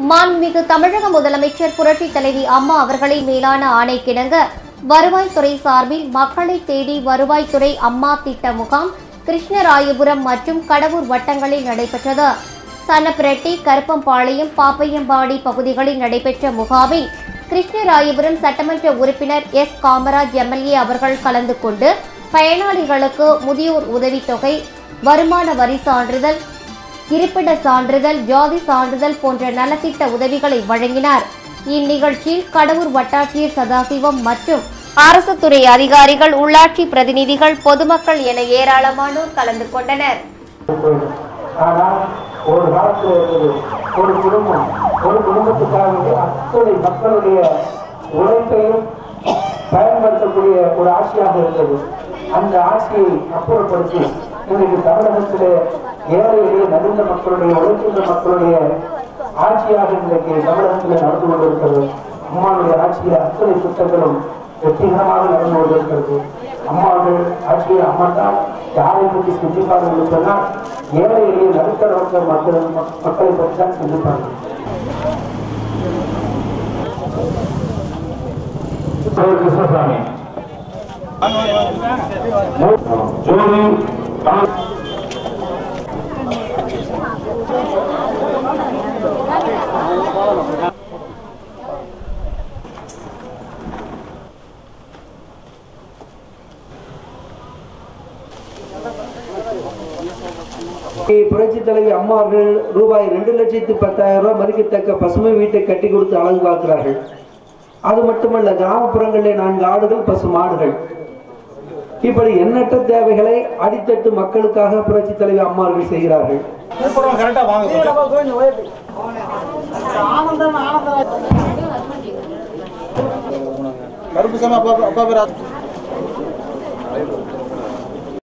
மாண்புமிகு தமிழக முதலமைச்சர் புரட்சித் தலைவி அம்மா அவர்களின் மேலான ஆணைக்கிணங்க வருவாய்த்துறை சார்பில் மக்களை தேடி வருவாய்த்துறை அம்மா திட்ட முகாம் கிருஷ்ணராயபுரம் மற்றும் கடவூர் வட்டங்களில் நடைபெற்றது சனப்பிரட்டி கருப்பம்பாளையம் பாப்பையம்பாடி பகுதிகளில் நடைபெற்ற முகாமில் கிருஷ்ணராயபுரம் சட்டமன்ற உறுப்பினர் எஸ் காமராஜ் எம்எல்ஏ அவர்கள் கலந்து கொண்டு பயனாளிகளுக்கு முதியோர் உதவித்தொகை வருமான வரி சான்றிதழ் இருப்பிட சான்றிதழ் ஜாதி சான்றிதழ் போன்ற நலத்திட்ட உதவிகளை வழங்கினார் இந்நிகழ்ச்சியில் கடவூர் வட்டாட்சியர் சதாசிவம் மற்றும் அரசு துறை அதிகாரிகள் உள்ளாட்சி பிரதிநிதிகள் பொதுமக்கள் என ஏராளமானோர் கலந்து கொண்டனர் ஆனால் ஒரு காலத்தில் இருந்தது ஒரு குடும்பம் ஒரு குடும்பத்துக்காக அத்தனை மக்களுடைய உழைப்பையும் பயன்படுத்தக்கூடிய ஒரு ஆட்சியாக இருந்தது அந்த ஆட்சியை அப்புறப்படுத்தி இன்றைக்கு தமிழகத்திலே ஏழை எளிய நடுந்த மக்களுடைய உழைக்கின்ற மக்களுடைய ஆட்சியாக இன்றைக்கு தமிழகத்தில் நடந்து கொண்டிருக்கிறது அம்மாவுடைய ஆட்சியில் அத்தனை திட்டங்களும் வெற்றிகரமாக நடந்து கொண்டிருக்கிறது அம்மாவுடைய ஆட்சியை அம்மா தான் யாரை பற்றி சிந்திப்பார்கள் என்று சொன்னால் ஏழை எளிய நடுத்தர வர்க்க மக்கள் மக்களை பற்றி தான் சிந்திப்பார்கள் கிருஷ்ணசாமி ஜோதி புரட்சி தலைவி அம்மா அவர்கள் ரூபாய் ரெண்டு லட்சத்து பத்தாயிரம் ரூபாய் மதிக்கத்தக்க பசுமை வீட்டை கட்டி கொடுத்து அழகு பார்க்கிறார்கள் அது மட்டுமல்ல கிராமப்புறங்களிலே நான்கு ஆடுகள் பசு மாடுகள் இப்படி எண்ணற்ற தேவைகளை அடித்தட்டு மக்களுக்காக புரட்சி தலைவி அம்மா அவர்கள் செய்கிறார்கள் கருப்பு சாமி அப்பா அப்பா பேர்